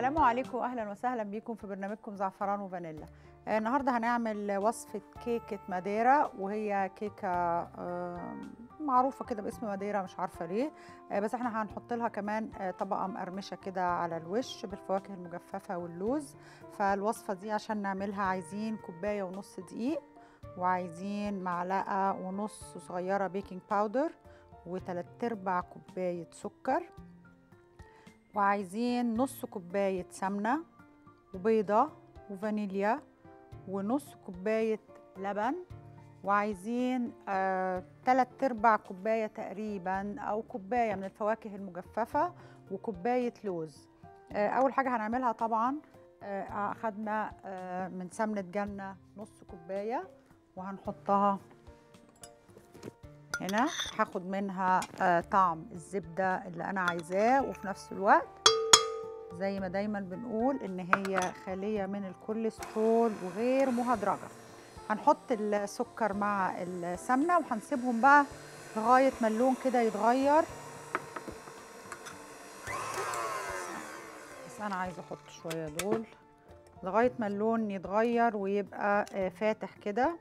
السلام عليكم واهلا وسهلا بيكم في برنامجكم زعفران وفانيلا آه، النهارده هنعمل وصفه كيكه ماديرا وهي كيكه آه، معروفه كده باسم ماديرا مش عارفه ليه آه، بس احنا هنحط لها كمان آه، طبقه مقرمشه كده على الوش بالفواكه المجففه واللوز فالوصفه دي عشان نعملها عايزين كوبايه ونص دقيق وعايزين معلقه ونص صغيره بيكنج باودر وتلات ارباع كوبايه سكر وعايزين نص كوباية سمنة وبيضة وفانيليا ونص كوباية لبن وعايزين آه تلات ارباع كوباية تقريبا او كوباية من الفواكه المجففة وكوباية لوز آه اول حاجة هنعملها طبعا آه اخدنا آه من سمنة جنة نص كوباية وهنحطها هنا هاخد منها آه طعم الزبدة اللي أنا عايزاه وفي نفس الوقت زي ما دايما بنقول إن هي خالية من الكوليسترول وغير مهدرجة هنحط السكر مع السمنة وهنسيبهم بقى لغاية ما اللون كده يتغير بس أنا عايزة أحط شوية دول لغاية ما اللون يتغير ويبقى آه فاتح كده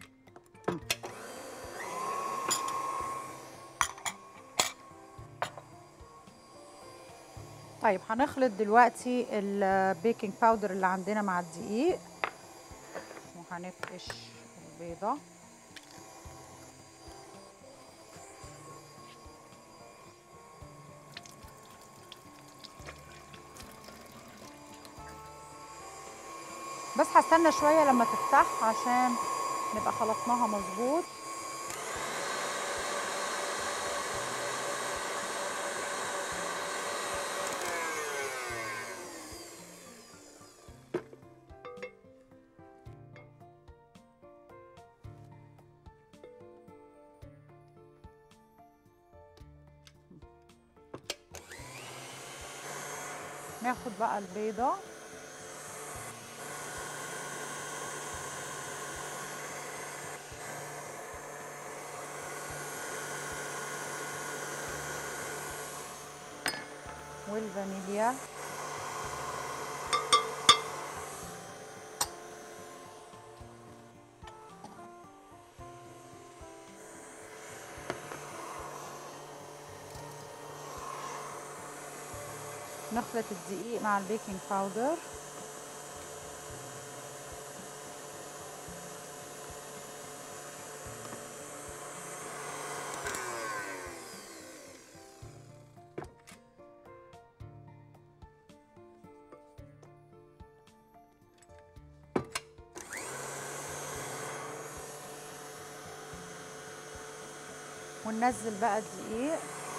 طيب هنخلط دلوقتي البيكنج باودر اللي عندنا مع الدقيق وهنفقش البيضة بس هستنى شوية لما تفتح عشان نبقى خلطناها مظبوط ناخد بقى البيضة والفانيليا نخلط الدقيق مع البيكنج باودر وننزل بقى الدقيق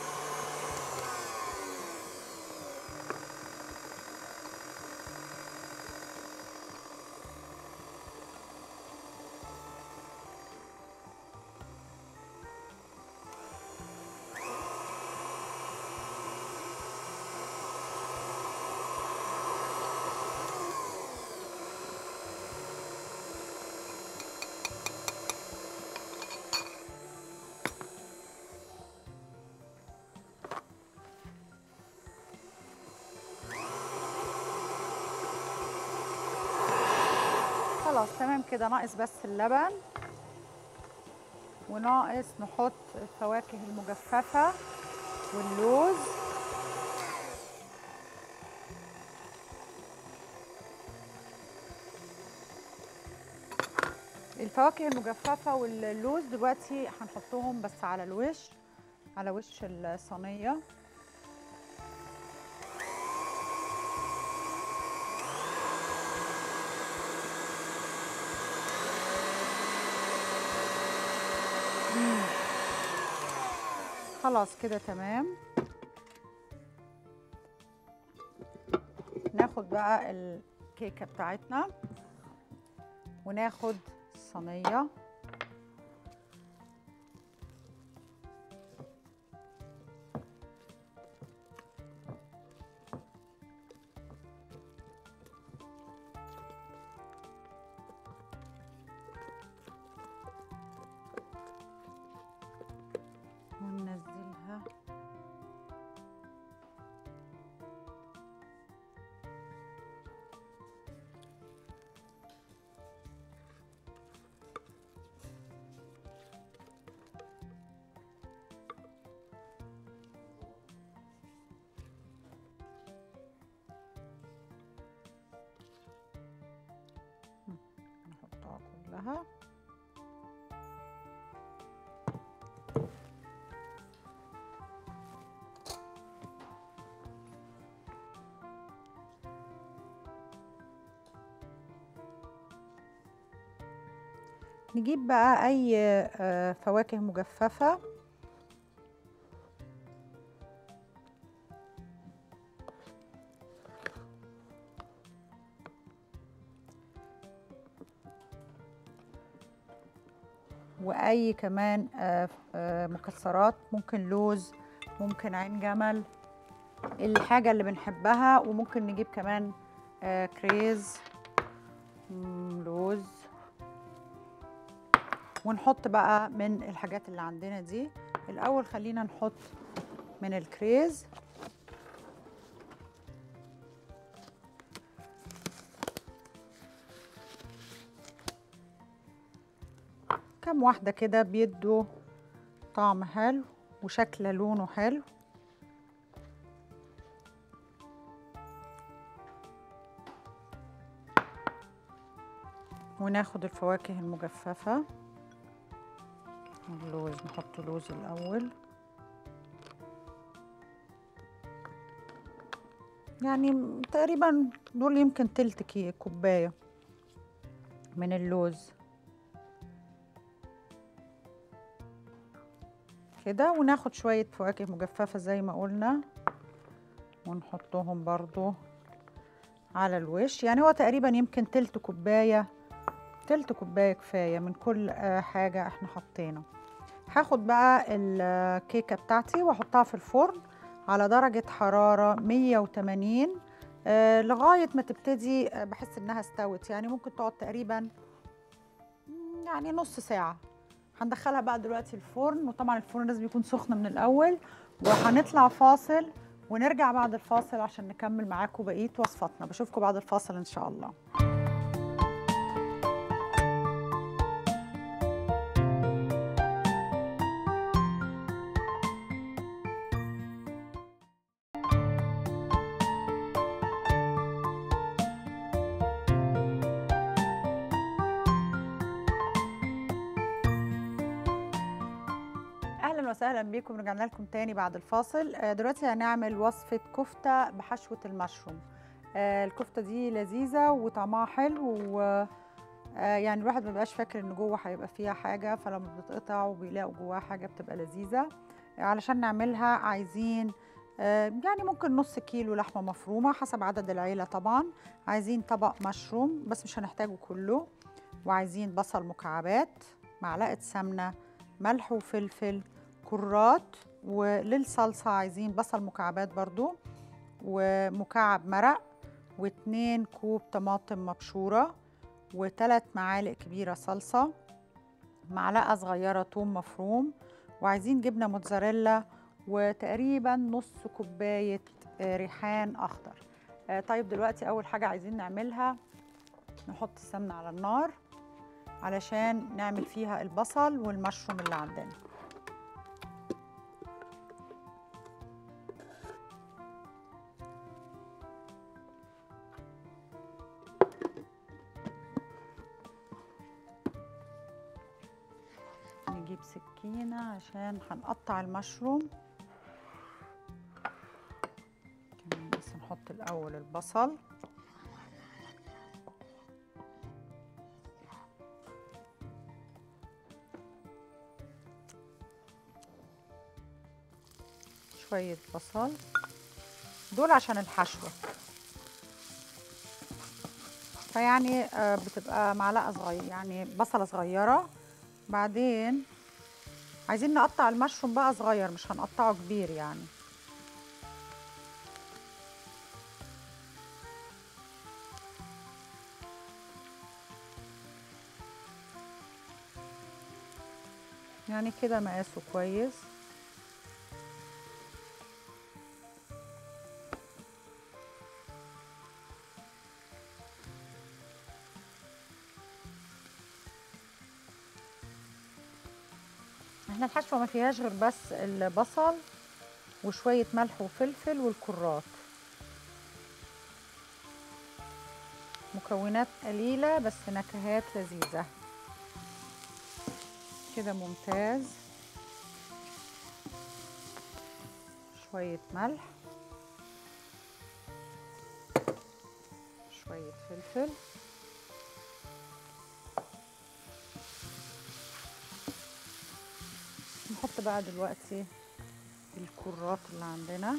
خلاص تمام كده ناقص بس اللبن وناقص نحط الفواكه المجففة واللوز الفواكه المجففة واللوز دلوقتي هنحطهم بس على الوش على وش الصينية خلاص كده تمام ناخد بقى الكيكه بتاعتنا وناخد صينيه وننزلها كلها نجيب بقى اي آه، فواكه مجففه واي كمان آه، آه، مكسرات ممكن لوز ممكن عين جمل الحاجه اللي بنحبها وممكن نجيب كمان آه، كريز مم، لوز ونحط بقى من الحاجات اللي عندنا دي الاول خلينا نحط من الكريز كام واحدة كده بيدوا طعم حلو وشكل لونه حلو وناخد الفواكه المجففة اللوز نحط لوز الأول يعني تقريبا دول يمكن تلت كي كوباية من اللوز كده وناخد شوية فواكه مجففة زي ما قلنا ونحطهم برضو على الوش يعني هو تقريبا يمكن تلت كوباية تلت كوباية كفاية من كل آه، حاجة احنا حطينا هاخد بقى الكيكة بتاعتي واحطها في الفرن على درجة حرارة 180 آه، لغاية ما تبتدي آه، بحس انها استوت يعني ممكن تقعد تقريبا مم، يعني نص ساعة هندخلها بقى دلوقتي الفرن وطبعا الفرن لازم يكون سخن من الاول وهنطلع فاصل ونرجع بعد الفاصل عشان نكمل معاكم بقيه وصفاتنا بشوفكم بعد الفاصل ان شاء الله اهلا وسهلا بيكم رجعنا لكم تاني بعد الفاصل آه، دلوقتي هنعمل وصفه كفته بحشوه المشروم آه، الكفته دي لذيذه وطعمها حلو و آه، يعني الواحد ما بيبقاش فاكر ان جوه هيبقى فيها حاجه فلما بتتقطع وبيلاقوا جواها حاجه بتبقى لذيذه آه، علشان نعملها عايزين آه، يعني ممكن نص كيلو لحمه مفرومه حسب عدد العيله طبعا عايزين طبق مشروم بس مش هنحتاجه كله وعايزين بصل مكعبات معلقه سمنه ملح وفلفل كرات وللصلصة عايزين بصل مكعبات برضو ومكعب مرق واتنين كوب طماطم مبشورة وتلات معالق كبيرة صلصة معلقة صغيرة توم مفروم وعايزين جبنة موتزاريلا وتقريبا نص كوباية آه، ريحان أخضر آه، طيب دلوقتي أول حاجة عايزين نعملها نحط السمنة على النار علشان نعمل فيها البصل والمشروم اللي عندنا نجيب سكينة عشان هنقطع المشروم كمان بس نحط الأول البصل شوية بصل دول عشان الحشوة فيعني آه، بتبقى معلقة صغيرة يعني بصلة صغيرة بعدين عايزين نقطع المشروم بقى صغير مش هنقطعه كبير يعني يعني كده مقاسه كويس احنا الحشوه ما فيهاش غير بس البصل وشويه ملح وفلفل والكرات مكونات قليله بس نكهات لذيذه كده ممتاز شوية ملح شوية فلفل نحط بقى دلوقتي الكرات اللي عندنا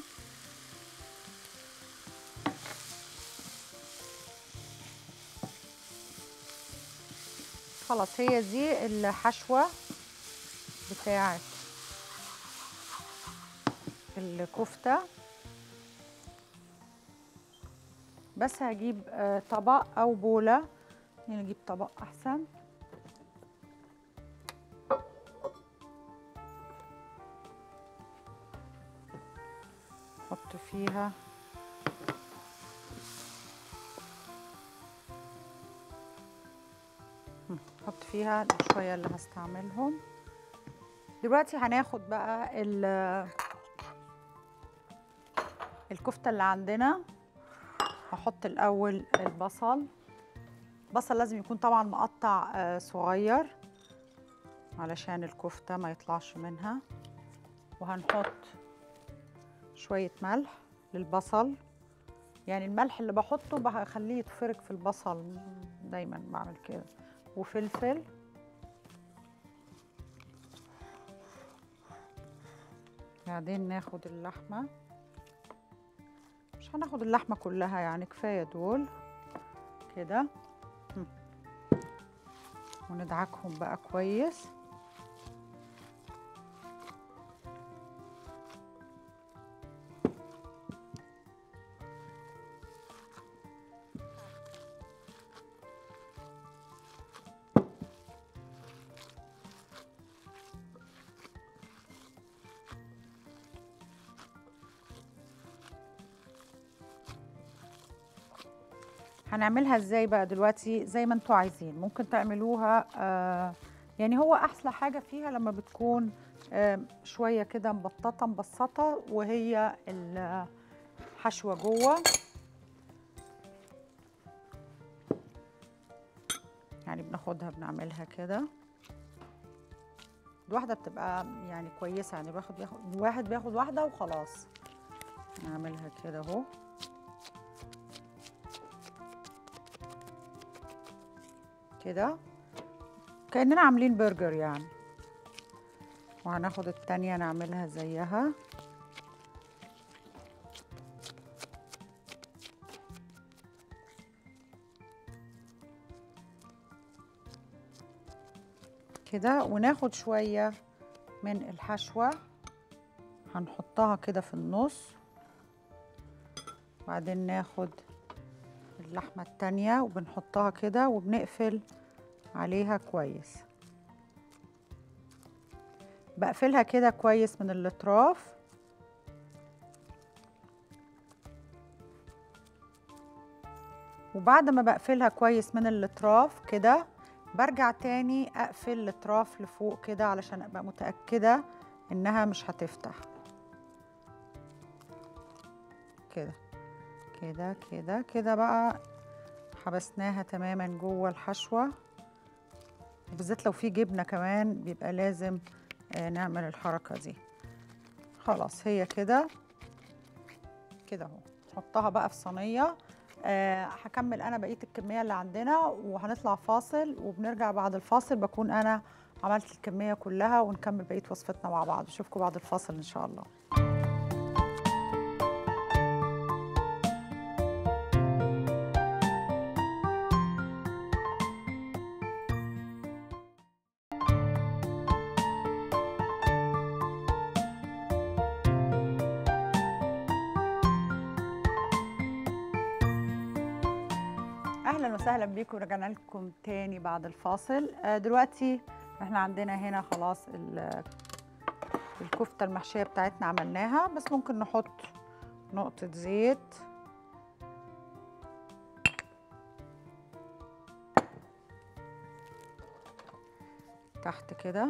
خلاص هي دي الحشوة بتاعت الكفتة بس هجيب آه، طبق أو بولة يعني نجيب طبق أحسن نحط فيها نحط فيها شوية اللي هستعملهم دلوقتي هناخد بقى ال- الكفتة اللي عندنا هحط الأول البصل البصل لازم يكون طبعا مقطع آه، صغير علشان الكفتة ما يطلعش منها وهنحط شوية ملح للبصل يعني الملح اللي بحطه بخليه يتفرك في البصل دايما بعمل كده وفلفل بعدين ناخد اللحمة مش هناخد اللحمة كلها يعني كفاية دول كده هم. وندعكهم بقى كويس هنعملها ازاي بقى دلوقتي زي ما انتوا عايزين ممكن تعملوها آه يعني هو احلى حاجة فيها لما بتكون آه شوية كده مبططة مبسطة وهي الحشوة جوه يعني بناخدها بنعملها كده الواحدة بتبقى يعني كويسة يعني باخد بياخد الواحد بياخد واحدة وخلاص نعملها كده اهو كده كأننا عاملين برجر يعني وهناخد التانية نعملها زيها كده وناخد شوية من الحشوة هنحطها كده في النص وبعدين ناخد اللحمة التانية وبنحطها كده وبنقفل عليها كويس بقفلها كده كويس من الاطراف وبعد ما بقفلها كويس من الاطراف كده برجع تاني اقفل الاطراف لفوق كده علشان ابقى متأكدة انها مش هتفتح كده كده كده كده بقى حبسناها تماما جوه الحشوة بالذات لو في جبنة كمان بيبقى لازم آه نعمل الحركة دي خلاص هي كده كده اهو نحطها بقى في صينية آه هكمل انا بقية الكمية اللي عندنا وهنطلع فاصل وبنرجع بعد الفاصل بكون انا عملت الكمية كلها ونكمل بقية وصفتنا مع بعض اشوفكم بعد الفاصل ان شاء الله اهلا وسهلا بيكم رجعنا لكم تاني بعد الفاصل آه، دلوقتي احنا عندنا هنا خلاص ال- الكفته المحشيه بتاعتنا عملناها بس ممكن نحط نقطه زيت تحت كده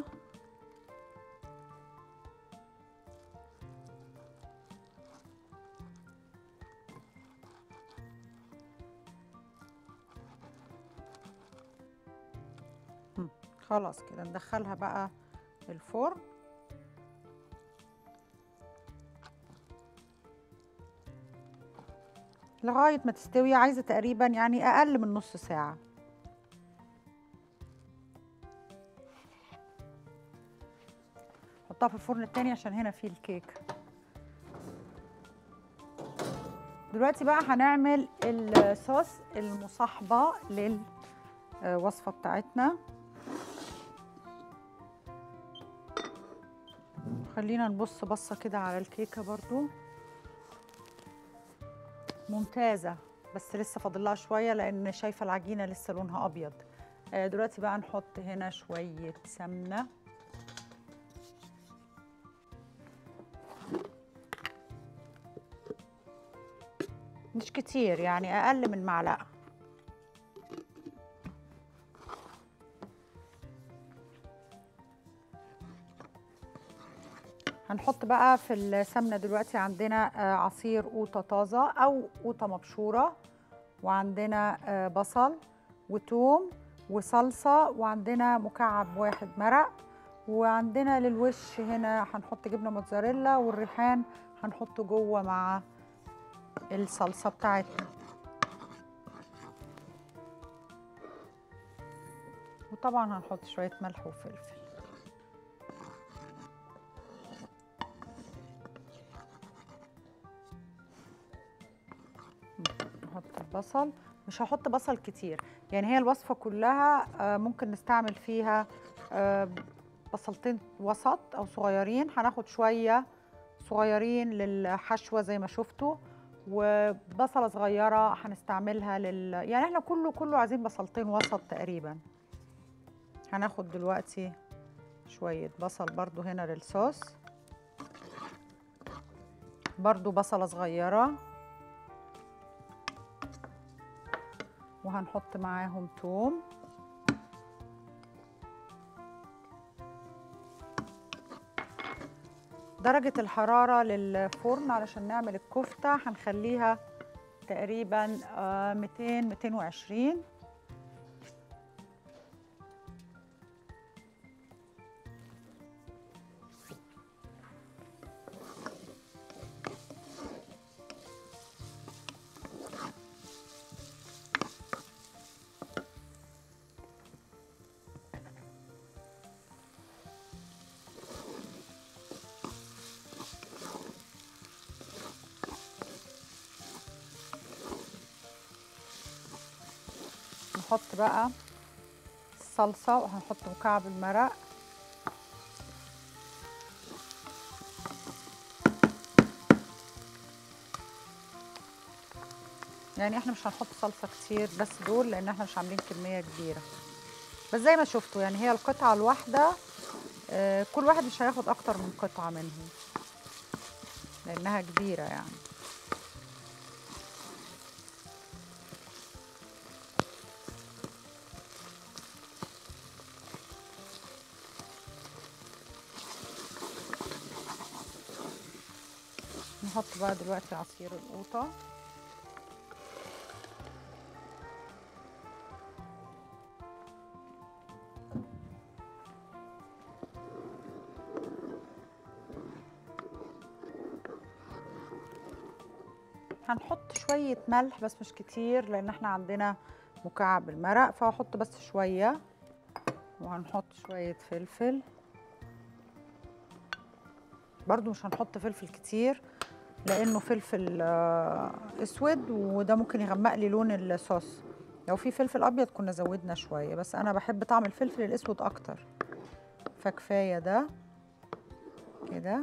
خلاص كده ندخلها بقى الفرن لغاية ما تستوي عايزة تقريبا يعني أقل من نص ساعة حطها في الفرن التاني عشان هنا فيه الكيك دلوقتي بقى هنعمل الصوص المصاحبة للوصفة بتاعتنا خلينا نبص بصة كده على الكيكة برضو ممتازة بس لسه فاضل لها شوية لأن شايفة العجينة لسه لونها أبيض آه، دلوقتي بقى نحط هنا شوية سمنة مش كتير يعني أقل من معلقة هنحط بقى في السمنة دلوقتي عندنا آه، عصير قوطة طازة أو قوطة مبشورة وعندنا آه، بصل وتوم وصلصة وعندنا مكعب واحد مرق وعندنا للوش هنا هنحط جبنة موتزاريلا والريحان هنحطه جوه مع الصلصة بتاعتنا وطبعا هنحط شوية ملح وفلفل نحط البصل مش هحط بصل كتير يعني هي الوصفة كلها آه، ممكن نستعمل فيها آه، بصلتين وسط أو صغيرين هناخد شوية صغيرين للحشوة زي ما شفتوا وبصلة صغيرة هنستعملها لل يعني احنا كله كله عايزين بصلتين وسط تقريبا هناخد دلوقتي شوية بصل برضو هنا للصوص برضو بصلة صغيرة وهنحط معاهم توم درجة الحرارة للفرن علشان نعمل الكفتة هنخليها تقريبا آه، 200 220 نحط بقى الصلصة وهنحط مكعب المرق يعني احنا مش هنحط صلصة كتير بس دول لان احنا مش عاملين كمية كبيرة بس زي ما شفتوا يعني هي القطعة الواحدة آه، كل واحد مش هياخد اكتر من قطعة منهم لانها كبيرة يعني نحط بقى دلوقتي عصير القوطة هنحط شوية ملح بس مش كتير لأن احنا عندنا مكعب المرق فهحط بس شوية وهنحط شوية فلفل برضو مش هنحط فلفل كتير لانه فلفل آه، اسود وده ممكن يغمق لي لون الصوص لو في فلفل ابيض كنا زودنا شويه بس انا بحب طعم الفلفل الاسود اكتر فكفايه ده كده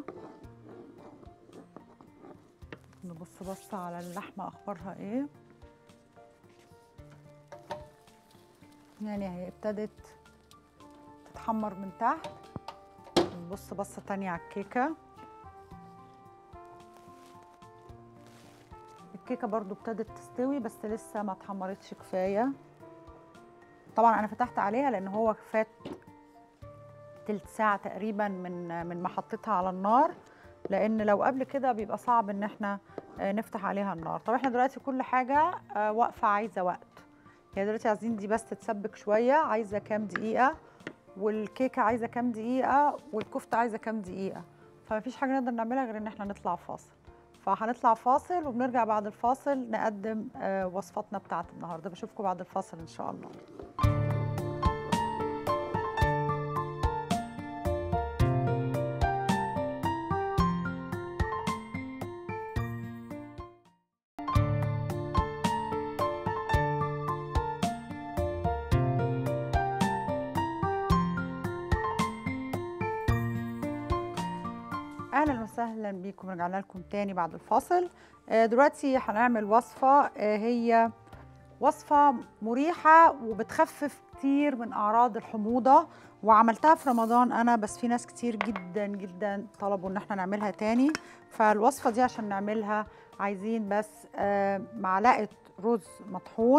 نبص بصه على اللحمه اخبارها ايه يعني هي ابتدت تتحمر من تحت نبص بصه تانية على الكيكه الكيكه برضو ابتدت تستوي بس لسه ما اتحمرتش كفايه طبعا انا فتحت عليها لان هو فات تلت ساعه تقريبا من من ما حطيتها على النار لان لو قبل كده بيبقى صعب ان احنا آه، نفتح عليها النار طب احنا دلوقتي كل حاجه آه، واقفه عايزه وقت يعني دلوقتي عايزين دي بس تتسبك شويه عايزه كام دقيقه والكيكه عايزه كام دقيقه والكفته عايزه كام دقيقه فمفيش حاجه نقدر نعملها غير ان احنا نطلع فاصل فهنطلع فاصل وبنرجع بعد الفاصل نقدم آه، وصفاتنا بتاعت النهارده بشوفكم بعد الفاصل ان شاء الله اهلا وسهلا بيكم رجعنا لكم تاني بعد الفاصل آه، دلوقتي هنعمل وصفه آه، هي وصفه مريحه وبتخفف كتير من اعراض الحموضه وعملتها في رمضان انا بس في ناس كتير جدا جدا طلبوا ان احنا نعملها تاني فالوصفه دي عشان نعملها عايزين بس آه، معلقه رز مطحون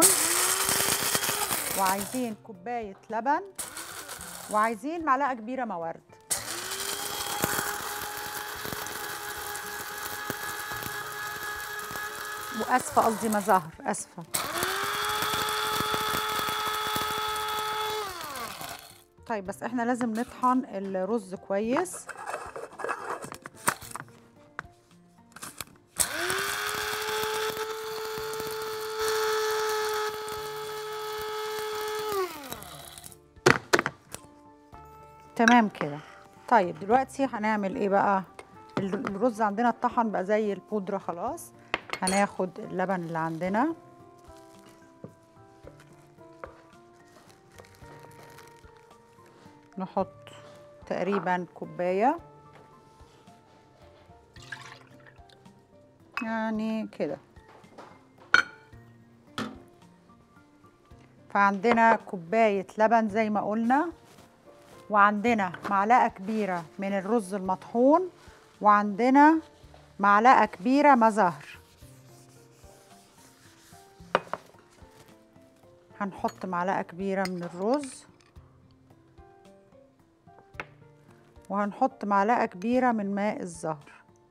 وعايزين كوبايه لبن وعايزين معلقه كبيره موارد واسفه قصدي مزهر اسفه طيب بس احنا لازم نطحن الرز كويس تمام كده طيب دلوقتي هنعمل ايه بقى ال- الرز عندنا اتطحن بقى زي البودره خلاص هناخد اللبن اللي عندنا نحط تقريبا كوباية يعني كده فعندنا كوباية لبن زي ما قلنا وعندنا معلقة كبيرة من الرز المطحون وعندنا معلقة كبيرة مزهر هنحط معلقة كبيرة من الرز وهنحط معلقة كبيرة من ماء الزهر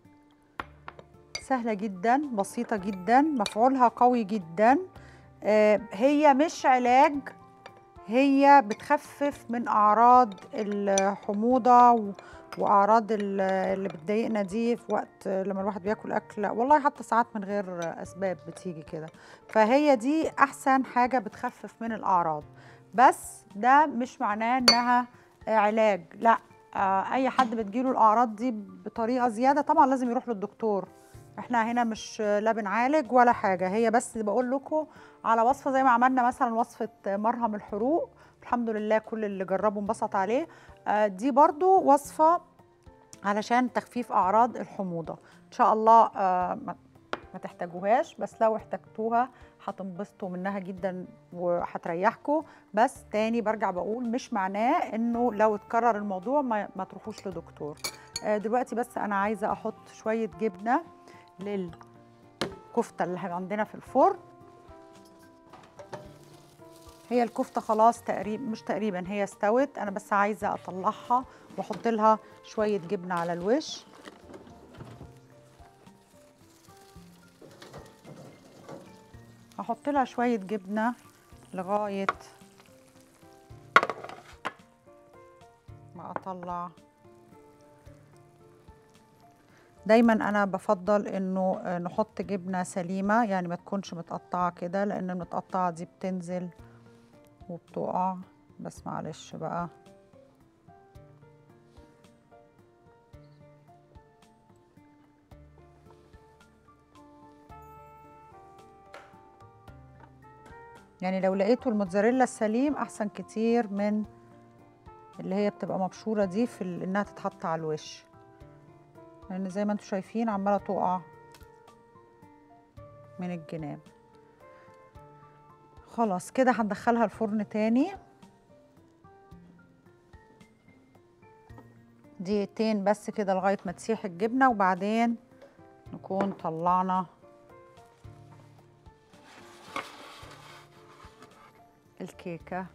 سهلة جدا بسيطة جدا مفعولها قوي جدا آه، هي مش علاج هي بتخفف من أعراض الحموضة و- وأعراض ال- اللي بتضايقنا دي في وقت لما الواحد بياكل أكل والله حتى ساعات من غير أسباب بتيجي كده فهي دي أحسن حاجة بتخفف من الأعراض بس ده مش معناه إنها علاج لا آه، أي حد بتجيله الأعراض دي بطريقة زيادة طبعا لازم يروح للدكتور احنا هنا مش لا بنعالج ولا حاجة هي بس بقول لكم على وصفة زي ما عملنا مثلا وصفة مرهم الحروق الحمد لله كل اللي جربوا انبسط عليه آه، دي برضو وصفة علشان تخفيف أعراض الحموضة إن شاء الله آه، ما ما تحتاجوهاش بس لو احتجتوها هتنبسطوا منها جدا وهتريحكم بس تاني برجع بقول مش معناه انه لو اتكرر الموضوع ما, ما تروحوش لدكتور آه، دلوقتي بس انا عايزه احط شويه جبنه للكفته اللي عندنا في الفرن هي الكفته خلاص تقريبا مش تقريبا هي استوت انا بس عايزه اطلعها واحط لها شويه جبنه على الوش هحط لها شويه جبنه لغايه ما اطلع دايما انا بفضل انه آه، نحط جبنه سليمه يعني ما تكونش متقطعه كده لان المتقطعه دي بتنزل وبتقع بس معلش بقى يعني لو لقيتوا الموتزاريلا السليم احسن كتير من اللي هي بتبقى مبشوره دي في ال- انها تتحط على الوش لان زي ما انتم شايفين عماله تقع من الجناب خلاص كده هندخلها الفرن تاني دقيقتين بس كده لغايه ما تسيح الجبنه وبعدين نكون طلعنا الكيكه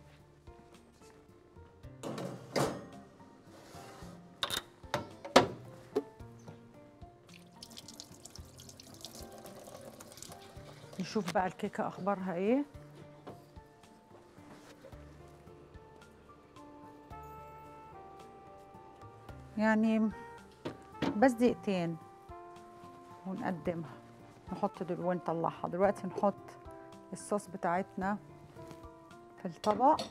نشوف بقى الكيكه اخبارها ايه يعني بس دقيقتين ونقدمها نحط دول ونطلعها دلوقتي نحط الصوص بتاعتنا في الطبق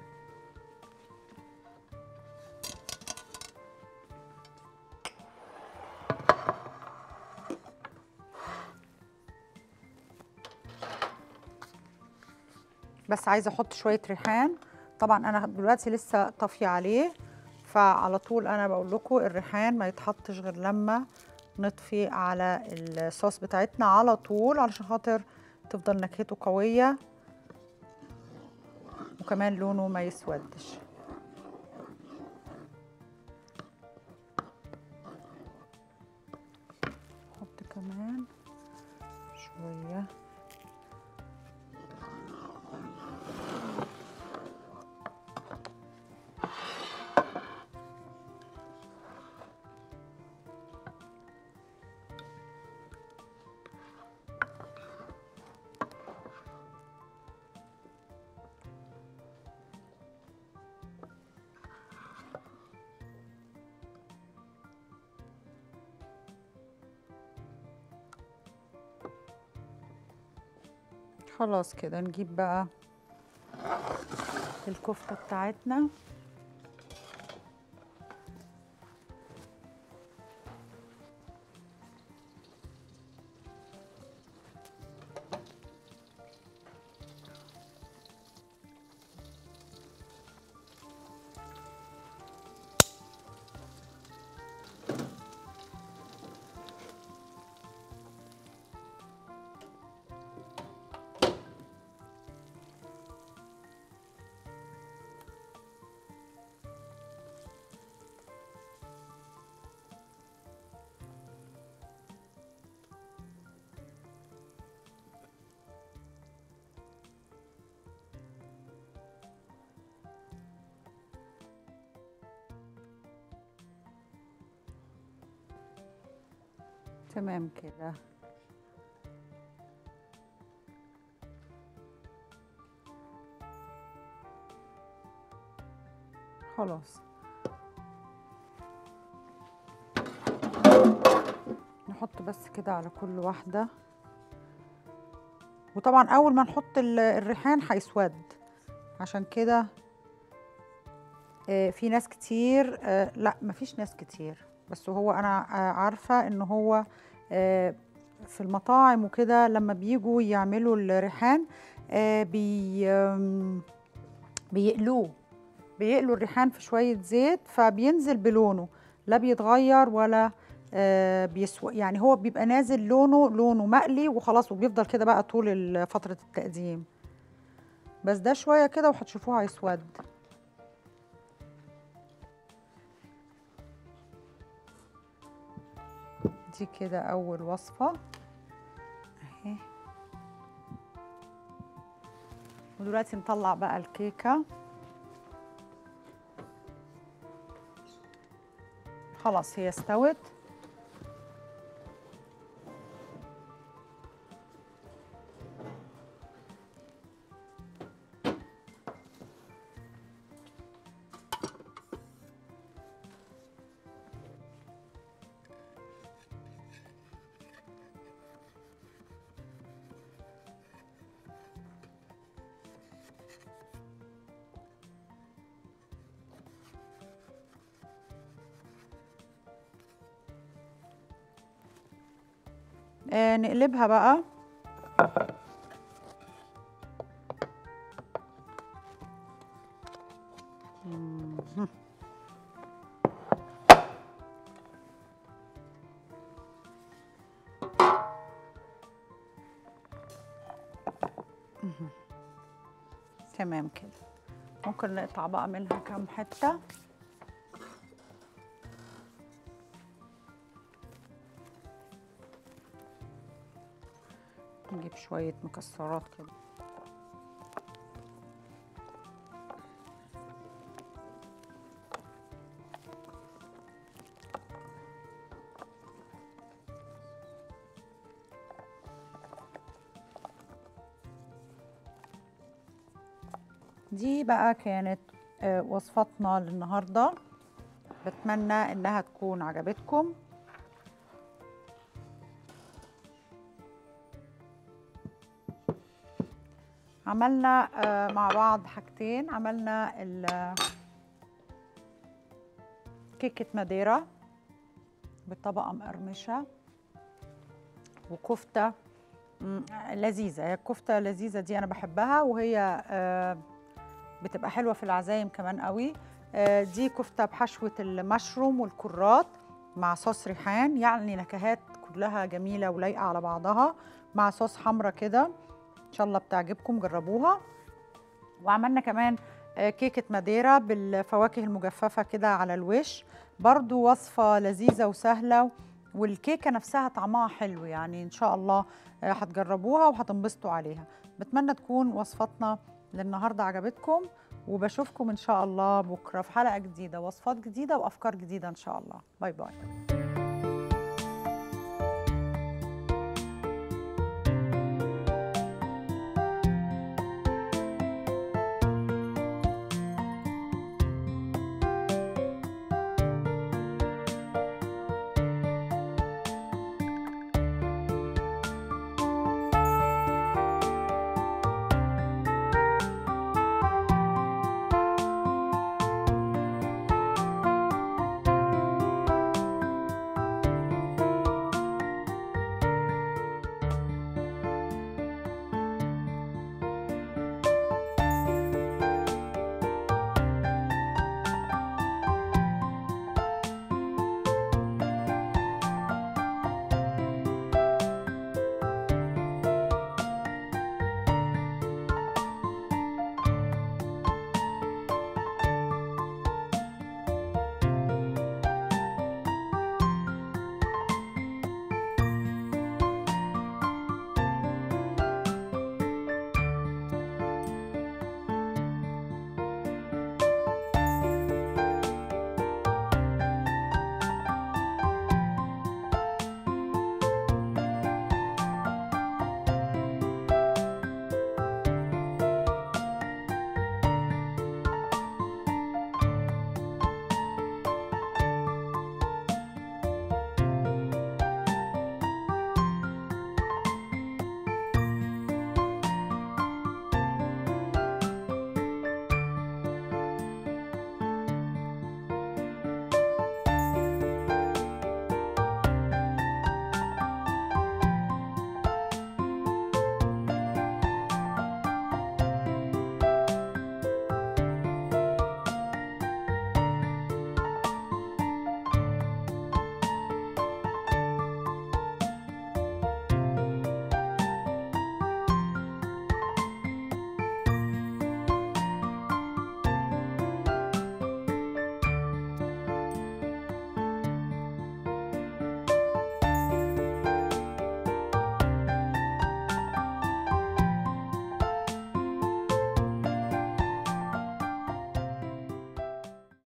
بس عايزه احط شويه ريحان طبعا انا دلوقتي لسه طافيه عليه فعلى طول انا بقول لكم الريحان ما يتحطش غير لما نطفي على الصوص بتاعتنا على طول علشان خاطر تفضل نكهته قويه وكمان لونه ما يسودش نحط كمان شويه خلاص كده نجيب بقى الكفتة بتاعتنا تمام كده خلاص نحط بس كده على كل واحدة وطبعا أول ما نحط ال- الريحان هيسود عشان كده آه، في ناس كتير آه، لا مفيش ناس كتير بس هو انا آه، عارفه ان هو آه، في المطاعم وكده لما بيجوا يعملوا الريحان آه، بي آم، بيقلوه بيقلوا الريحان في شويه زيت فبينزل بلونه لا بيتغير ولا آه، بيسوى يعني هو بيبقى نازل لونه لونه مقلي وخلاص وبيفضل كده بقى طول ال- فتره التقديم بس ده شويه كده وهتشوفوه هيسود دي كده اول وصفه اهي ودلوقتي نطلع بقى الكيكه خلاص هي استوت آه نقلبها بقى مم. مهم. تمام كده ممكن نقطع بقى منها كام حته نجيب شوية مكسرات كده دي بقى كانت آه، وصفتنا للنهارده بتمنى انها تكون عجبتكم عملنا آه، مع بعض حاجتين عملنا ال- كيكة ماديرا بطبقة مقرمشة وكفتة مم، لذيذة هي الكفتة لذيذة دي أنا بحبها وهي آه، بتبقى حلوة في العزايم كمان قوي آه، دي كفتة بحشوة المشروم والكرات مع صوص ريحان يعني نكهات كلها جميلة ولايقة على بعضها مع صوص حمرا كده إن شاء الله بتعجبكم جربوها وعملنا كمان آه، كيكة ماديرا بالفواكه المجففة كده على الوش برضو وصفة لذيذة وسهلة والكيكة نفسها طعمها حلو يعني إن شاء الله آه، هتجربوها وهتنبسطوا عليها بتمنى تكون وصفتنا للنهاردة عجبتكم وبشوفكم إن شاء الله بكرة في حلقة جديدة وصفات جديدة وأفكار جديدة إن شاء الله باي باي